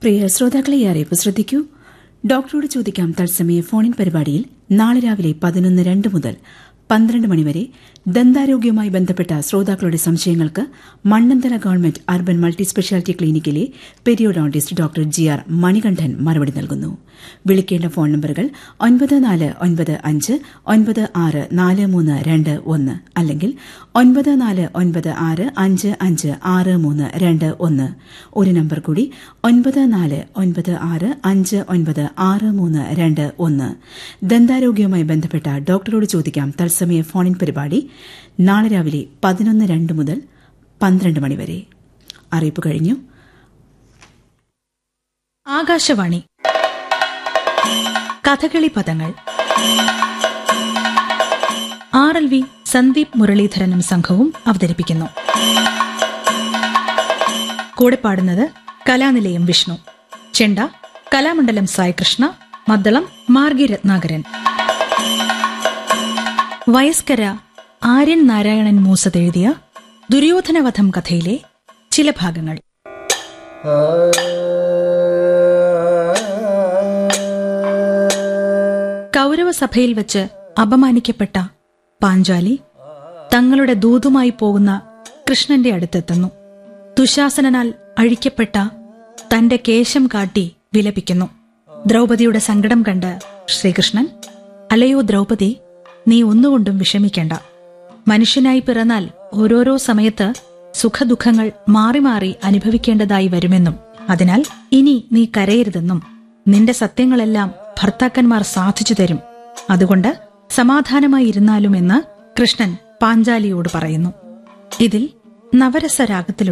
പ്രിയ ശ്രോതാക്കളെ ഈ അറിയിപ്പ് ശ്രദ്ധിക്കൂ ഡോക്ടറോട് ചോദിക്കാം തത്സമയ ഫോണിൻ പരിപാടിയിൽ നാളെ രാവിലെ പതിനൊന്ന് രണ്ട് മുതൽ പന്ത്രണ്ട് മണിവരെ ദന്താരോഗ്യവുമായി ബന്ധപ്പെട്ട ശ്രോതാക്കളുടെ സംശയങ്ങൾക്ക് Mannanthala government urban multi speciality ക്ലിനിക്കിലെ periodontist doctor G R Manikandan മറുപടി നൽകുന്നു വിളിക്കേണ്ട ഫോൺ നമ്പറുകൾ ഒൻപത് നാല് ഒൻപത് അഞ്ച് ഒൻപത് ആറ് നാല് മൂന്ന് രണ്ട് ഒന്ന് അല്ലെങ്കിൽ ഒൻപത് നാല് ഒൻപത് ആറ് അഞ്ച് അഞ്ച് ആറ് മൂന്ന് രണ്ട് ഒന്ന് ഒരു നമ്പർ കൂടി ഒൻപത് നാല് ഒൻപത് ആറ് അഞ്ച് ഒൻപത് ആറ് മൂന്ന് രണ്ട് ഒന്ന് ദന്താരോഗ്യവുമായി ബന്ധപ്പെട്ട ഡോക്ടറോട് ചോദിക്കാം തത്സമയ ഫോണിൻ പരിപാടി നാളെ രാവിലെ പതിനൊന്ന് രണ്ട് മുതൽ പന്ത്രണ്ട് മണിവരെ അറിയിപ്പ് കഴിഞ്ഞു ആകാശവാണി കഥകളി പദങ്ങൾ ആർ എൽ വി സന്ദീപ് മുരളീധരനും സംഘവും അവതരിപ്പിക്കുന്നു കൂടെ പാടുന്നത് കലാനിലയം വിഷ്ണു ചെണ്ട കലാമണ്ഡലം സായികൃഷ്ണ മദ്ദളം മാർഗി രത്നാകരൻ വയസ്കര ആര്യൻ നാരായണൻ മൂസതെഴുതിയ ദുര്യോധനവധം കഥയിലെ ചില ഭാഗങ്ങൾ കൗരവസഭയിൽ വെച്ച് അപമാനിക്കപ്പെട്ട പാഞ്ചാലി തങ്ങളുടെ ദൂതുമായി പോകുന്ന കൃഷ്ണന്റെ അടുത്തെത്തുന്നു ദുശാസനാൽ അഴിക്കപ്പെട്ട തന്റെ കേശം കാട്ടി വിലപിക്കുന്നു ദ്രൗപദിയുടെ സങ്കടം കണ്ട് ശ്രീകൃഷ്ണൻ അലയോ ദ്രൗപദി നീ ഒന്നുകൊണ്ടും വിഷമിക്കേണ്ട മനുഷ്യനായി പിറന്നാൽ ഓരോരോ സമയത്ത് സുഖദുഃഖങ്ങൾ മാറി മാറി അനുഭവിക്കേണ്ടതായി വരുമെന്നും അതിനാൽ ഇനി നീ കരയരുതെന്നും നിന്റെ സത്യങ്ങളെല്ലാം ഭർത്താക്കന്മാർ സാധിച്ചു തരും അതുകൊണ്ട് സമാധാനമായി ഇരുന്നാലുമെന്ന് കൃഷ്ണൻ പാഞ്ചാലിയോട് പറയുന്നു ഇതിൽ നവരസരാഗത്തിലുള്ള